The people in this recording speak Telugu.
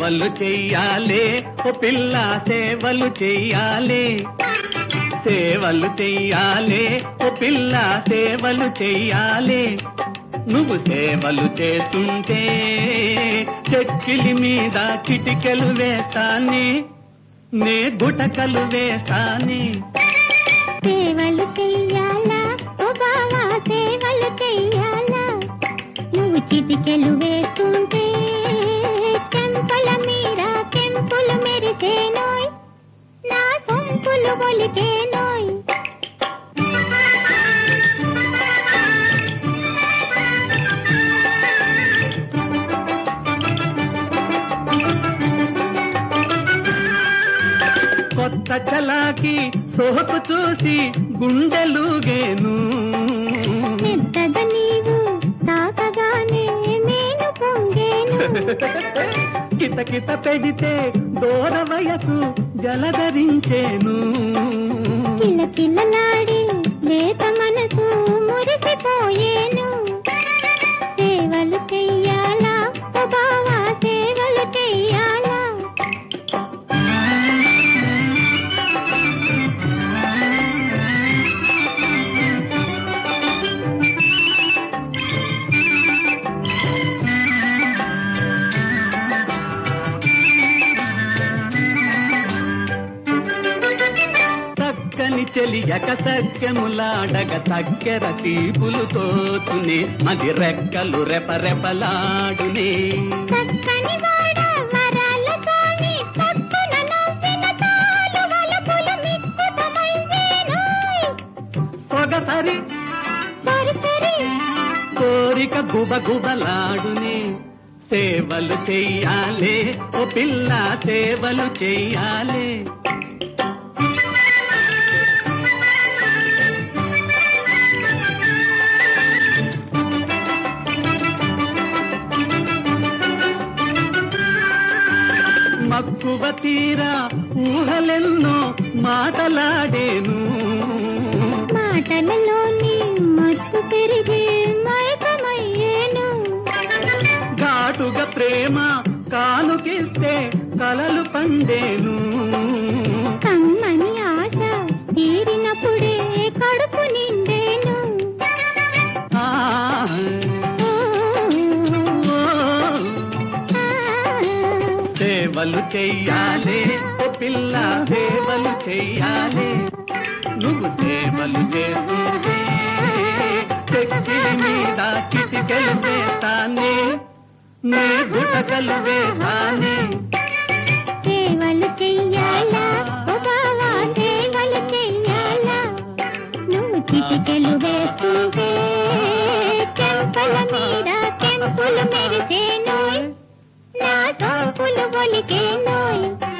సేవలు చెయ్యాలే ఓ పిల్ల సేవలు చెయ్యాలే సేవలు చెయ్యాలే ఓ పిల్ల సేవలు చెయ్యాలే నువ్వు సేవలు చేస్తుంటే చెక్కిలి మీద కిటికెలు వేస్తానే నే గుటకలు వేస్తానే సేవలు చెయ్యాలా ఓ బావా సేవలు చెయ్యాలా నువ్వు చిటికెలు వేస్తుంటే చెంపల మీద కెంపులు మెరిసేనోయ్ నా సొంపులు ఒలికేనోయ్ కొత్త చలాకి సోకు చూసి గుండెలుగేను పెద్దగా నీవు తాకగానే నేను పొంగేను కిత కిత పెడితే దూర వయసు జలధరించేను కిలకిలలాడి లేత మనసు మురిసిపోయేను సేవలు చెయ్యాలా ఓ బావా సేవలు చెయ్యాలా చక్కని చెలియక సఖ్యములాడగ చక్కెర తీపులు తోచునే మది రెక్కలు రెపరెపలాడునే చక్కని వాడ వరాలతోని పక్కున నవ్విన తాలు వలపులు మిక్కుతమైవేనోయ్. సొగసరి సరి సరి కోరిక గుబగుబలాడునే సేవలు చెయ్యాలే ఓ పిల్ల సేవలు చెయ్యాలే మక్కువ తీరా ఊహలెన్నో మాటలాడేను మాటలలోని మత్తు పెరిగి మైకమయ్యేను ఘాటుగా ప్రేమ కానుకిస్తే కలలు పండేను కమ్మని ఆశ తీరినప్పుడే కడుపు నిండేను ఆ, ఓ, ఓ, ఆ. సేవలు చెయ్యాలే ఓ పిల్ల సేవలు చెయ్యాలే నువ్వు సేవలు చేస్తుంటే చెక్కిలి మీద చిటికెలు వేస్తానే నే గుటకలు వేస్తానే సేవలు చెయ్యాలా ఓ బావా సేవలు చెయ్యాలా నువ్వు చిటికెలు వేస్తుంటే చెంపల మీద చెంపులు మెరిసేనోయ్ నా సోపులు ఒలికేనోయ్